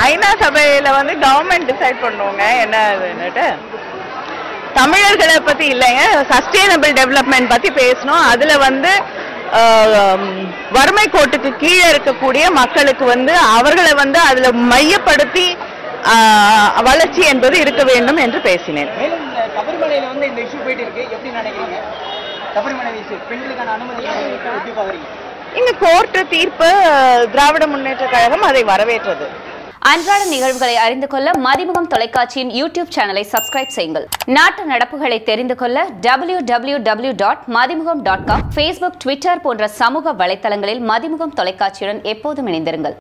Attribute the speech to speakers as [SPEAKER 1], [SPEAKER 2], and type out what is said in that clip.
[SPEAKER 1] ஐநா சபையில வந்து கவர்மெண்ட் டிசைட் பண்ணுவாங்க என்ன இதுன்னுட்டு தமிழர்களை பத்தி இல்லைங்க சஸ்டைனபிள் டெவலப்மெண்ட் பத்தி பேசணும் அதுல வந்து ஆஹ், வறுமை கோட்டுக்கு கீழே இருக்கக்கூடிய மக்களுக்கு வந்து அவர்களை வந்து அதுல மையப்படுத்தி ஆஹ், வளர்ச்சி என்பது இருக்க வேண்டும் என்று பேசினேன்
[SPEAKER 2] மேலும் இந்த சபரிமலையில வந்து இந்த இஷ்யூ போயிட்டு இருக்கு எப்படி நினைக்கிறீங்க சபரிமலை இஷ்யூ பெண்களுக்கான அனுமதி எப்படி பாக்குறீங்க
[SPEAKER 1] இங்க கோர்ட்டு தீர்ப்பு திராவிட முன்னேற்ற கழகம் அதை வரவேற்றது
[SPEAKER 3] அன்றாட நிகழ்வுகளை அறிந்து கொள்ள மதிமுகம் தொலைக்காட்சியின் யூடியூப் சேனலை சப்ஸ்கிரைப் செய்யுங்கள் நாட்டு நடப்புகளை தெரிந்து கொள்ள W W W dot Mathimugam dot com Facebook Twitter போன்ற சமூக வலைத்தளங்களில் மதிமுகம் தொலைக்காட்சியுடன் எப்போதும் இணைந்திருங்கள்